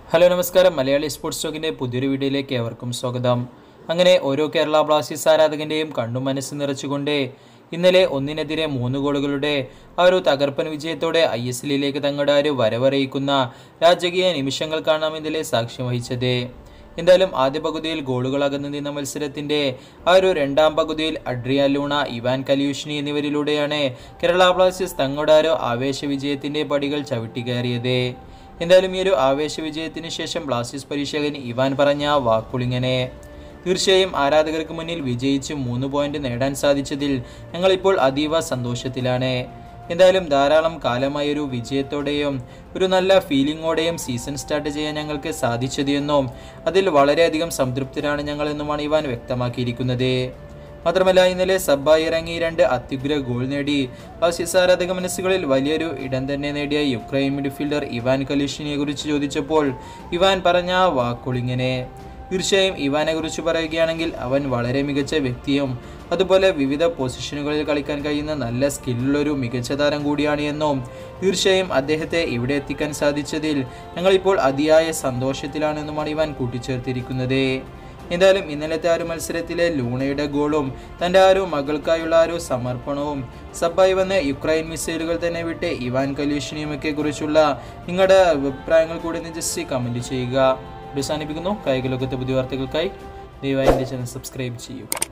hello നമസ്കാരം Malayali sports ടോക്കിൻ്റെ പുതിയൊരു വീഡിയോയിലേക്ക് ഏവർക്കും സ്വാഗതം അങ്ങനെ ഓരോ കേരള ബ്ലാസ്റ്റേഴ്സ് ആരാധകൻ്റെയും കണ്ണും മനസ്സ് നിറച്ചുകൊണ്ട് ഇന്നലെ ഒന്നിനെതിരെ മൂന്ന് ഗോളുകളുടെ ആ ഒരു തകർപ്പൻ വിജയത്തോടെ ഐ എസ് എല്ലിലേക്ക് തങ്ങളുടെ ആ ഒരു വരവറിയിക്കുന്ന രാജകീയ നിമിഷങ്ങൾക്കാണ് നാം ഇന്നലെ സാക്ഷ്യം വഹിച്ചത് എന്തായാലും ആദ്യ പകുതിയിൽ ഗോളുകൾ അകന്നു നിന്ന മത്സരത്തിന്റെ ആ ഒരു രണ്ടാം പകുതിയിൽ അഡ്രിയ ലൂണ ഇവാൻ കലിയൂഷ്നി എന്നിവരിലൂടെയാണ് കേരള ബ്ലാസ്റ്റേഴ്സ് തങ്ങളുടെ ആ ഒരു ആവേശ വിജയത്തിന്റെ പടികൾ ചവിട്ടിക്കയറിയത് എന്തായാലും ഈ ഒരു ആവേശ വിജയത്തിന് ശേഷം ബ്ലാസ്റ്റേഴ്സ് പരീക്ഷകൻ ഇവാൻ പറഞ്ഞ വാക്കുളിങ്ങനെ തീർച്ചയായും ആരാധകർക്ക് മുന്നിൽ വിജയിച്ച് മൂന്ന് പോയിന്റ് നേടാൻ സാധിച്ചതിൽ ഞങ്ങളിപ്പോൾ അതീവ സന്തോഷത്തിലാണ് എന്തായാലും ധാരാളം കാലമായ ഒരു വിജയത്തോടെയും ഒരു നല്ല ഫീലിങ്ങോടെയും സീസൺ സ്റ്റാർട്ട് ചെയ്യാൻ ഞങ്ങൾക്ക് സാധിച്ചത് എന്നും അതിൽ വളരെയധികം സംതൃപ്തരാണ് ഞങ്ങൾ എന്നുമാണ് ഇവാൻ വ്യക്തമാക്കിയിരിക്കുന്നത് മാത്രമല്ല ഇന്നലെ സബ്ബായി ഇറങ്ങി രണ്ട് അത്യുഗ്ര ഗോൾ നേടി ബ്ലാസ്റ്റേഴ്സ് ആരാധക മനസ്സുകളിൽ വലിയൊരു ഇടം തന്നെ നേടിയ യുക്രൈൻ മിഡ്ഫീൽഡർ ഇവാൻ കലീഷിനെ കുറിച്ച് ചോദിച്ചപ്പോൾ ഇവാൻ പറഞ്ഞ വാക്കുളിങ്ങനെ തീർച്ചയായും ഇവാനെ കുറിച്ച് പറയുകയാണെങ്കിൽ അവൻ വളരെ മികച്ച വ്യക്തിയും അതുപോലെ വിവിധ പൊസിഷനുകളിൽ കളിക്കാൻ കഴിയുന്ന നല്ല സ്കില്ലുള്ളൊരു മികച്ച താരം കൂടിയാണ് എന്നും തീർച്ചയായും അദ്ദേഹത്തെ ഇവിടെ എത്തിക്കാൻ സാധിച്ചതിൽ ഞങ്ങളിപ്പോൾ അതിയായ സന്തോഷത്തിലാണെന്നുമാണ് ഇവാൻ കൂട്ടിച്ചേർത്തിരിക്കുന്നത് എന്തായാലും ഇന്നലത്തെ ആ ഒരു മത്സരത്തിലെ ലൂണയുടെ ഗോളും തൻ്റെ ആ ഒരു മകൾക്കായുള്ള ആ ഒരു സമർപ്പണവും സബായി വന്ന യുക്രൈൻ മിസൈലുകൾ തന്നെ വിട്ട് ഇവാൻ കലീഷിനിയുമൊക്കെ കുറിച്ചുള്ള നിങ്ങളുടെ അഭിപ്രായങ്ങൾ കൂടി ഒന്ന് ജസ്റ്റ് കമൻറ്റ് ചെയ്യുക അവസാനിപ്പിക്കുന്നു കായിക ലോകത്തെ പുതിയ വാർത്തകൾക്കായി ദയവായി എൻ്റെ ചാനൽ സബ്സ്ക്രൈബ് ചെയ്യുക